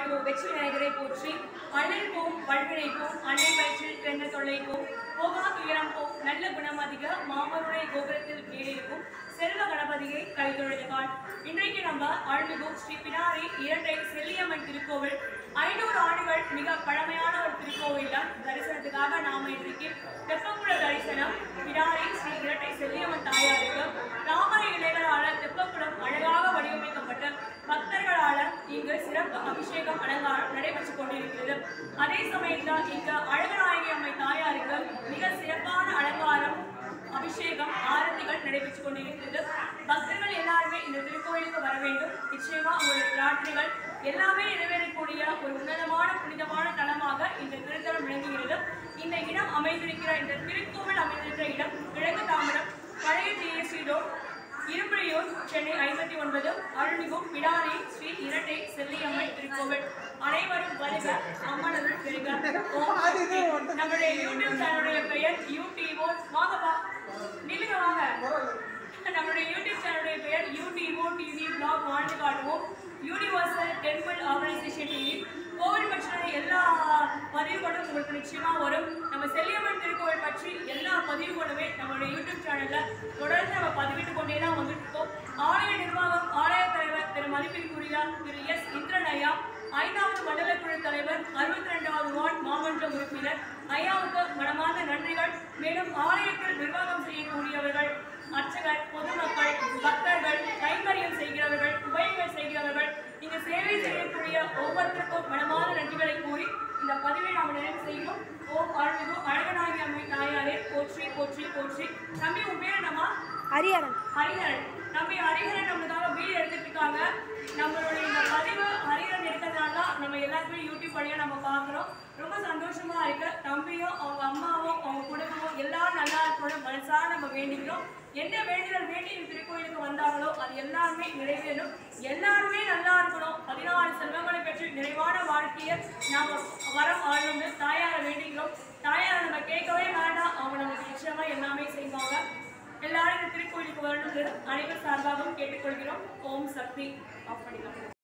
அருள்மிகு வெற்றி விநாயகரை போற்றி அண்ணல் போம் வல்வினை போம் அன்னை வயிற்றில் பிறந்த தொல்லை போம் போகா துயரம் போம் நல்ல குணம் அதிக மாமருடைய கோபுரத்தில் கேளிருக்கும் செல்வ கணபதியை கைதொழுதுகாள் இன்றைக்கு நம்ம அருள்மிகு ஸ்ரீ பிடாரி இரட்டை செல்லியம்மன் திருக்கோவில் ஐநூறு ஆண்டுகள் மிக பழமையான ஒரு திருக்கோவில் தான் தரிசனத்துக்காக நாம இன்றைக்கு தெப்பக்குள தரிசனம் பிடாரி ஸ்ரீ இரட்டை செல்லியம்மன் தாயாருக்கு தாமர இலைகளால தெப்பக்குளம் அழகாக வடிவமைக்கப்பட்ட பக்தர்களால இங்கு சிறப்பு அபிஷேகம் அலங்காரம் நடைபெற்றுக் கொண்டிருக்கிறது அதே சமயத்தில் இங்கு அழகநாயகி அம்மை தாயாருக்கு மிக சிறப்பான அலங்காரம் அபிஷேகம் ஆரத்திகள் நடைபெற்றுக் கொண்டிருக்கிறது பக்தர்கள் எல்லாருமே இந்த திருக்கோயிலுக்கு வர வேண்டும் நிச்சயமா உங்களுடைய பிரார்த்தனைகள் எல்லாமே நிறைவேறக்கூடிய ஒரு உன்னதமான புனிதமான தலமாக இந்த திருத்தலம் விளங்குகிறது இந்த இடம் அமைந்திருக்கிற இந்த திருக்கோவில் அமைந்திருக்கிற இடம் கிழக்கு தாமரம் பழைய டிஎஸ்சி ரோட் இரும்புலியூர் சென்னை ஐம்பத்தி ஒன்பது அருள்மிகு பிடாரி ஸ்ரீ இரட்டை செல்லியம்மன் திருக்கோவில் அனைவரும் வருக அம்மனருள் பெருக ஓம் சக்தி. நம்மளுடைய யூடியூப் சேனலுடைய பெயர் யூடியூபோ வாங்கப்பா நில்லுங்க வாங்க நம்மளுடைய யூடியூப் சேனலுடைய பெயர் யூடியூபோ டிவி பிளாக் வாழ்ந்து காட்டுவோம் யூனிவர்சல் டெம்பிள் ஆர்கனைசேஷன் டிவி கோவில் பற்றின எல்லா பதிவுகளும் உங்களுக்கு நிச்சயமா வரும் நம்ம செல்லியம்மன் திருக்கோவில் பற்றி எல்லா பதிவுகளுமே நம்மளுடைய யூடியூப் சேனல்ல தொடர்ந்து நம்ம பதிவிட்டு கொண்டே தான் வந்துட்டு இருக்கோம் ஆலய நிர்வாகம் ஆலய தலைவர் திரு மதிப்பிற்குரிய திரு எஸ் இந்திரன் ஐயா ஐந்தாவது மண்டல குழு தலைவர் அறுபத்தி ரெண்டாவது வார்டு மாமன்ற உறுப்பினர் ஐயாவுக்கு மனமார்ந்த நன்றிகள் மேலும் ஆலயத்தில் நிர்வாகம் செய்யக்கூடியவர்கள் அர்ச்சகர் பொதுமக்கள் பக்தர்கள் கைங்கரியம் செய்கிறவர்கள் உபயங்கள் செய்கிறவர்கள் இங்கு சேவை செய்யக்கூடிய ஒவ்வொருத்தருக்கும் மனமார்ந்த நன்றிகளை கூறி இந்த பதிவை நாம் நிறைவு செய்கிறோம் ஓம் அருள்மிகு அழகநாயகி அம்மை தாயாரே போற்றி போற்றி போற்றி தம்பி உன் பேர் என்னம்மா ஹரிஹரன் ஹரிஹரன் தம்பி ஹரிஹரன் நம்மளுக்காக வீடு எடுத்துட்டு இருக்காங்க நம்மளுடைய இந்த பதிவு ஹரிஹரன் எடுத்ததுனால தான் நம்ம எல்லாருமே யூடியூப் வழியா நம்ம பார்க்குறோம் ரொம்ப சந்தோஷமா இருக்கு தம்பியும் அவங்க அம்மாவும் அவங்க குடும்பமும் எல்லாரும் நல்லா இருக்கணும் மனசார நம்ம வேண்டிக்கிறோம் என்ன வேண்டுதல் வேண்டி இந்த திருக்கோயிலுக்கு வந்தாங்களோ அது எல்லாருமே நிறைவேறும் எல்லாருமே நல்லா இருக்கணும் பதினாறு செல்வங்களை பெற்று நிறைவான வாழ்க்கையை நாம வரம் ஆழணும்னு தாயாரை வேண்டிக்கிறோம் தாயாரை நம்ம கேட்கவே வேண்டாம் அவங்க நமக்கு நிச்சயமா எல்லாமே செய்வாங்க எல்லாரும் இந்த திருக்கோயிலுக்கு வரணும் அனைவர் சார்பாகவும் கேட்டுக்கொள்கிறோம் ஓம் சக்தி ஆஃப் பண்ணிக்கலாம்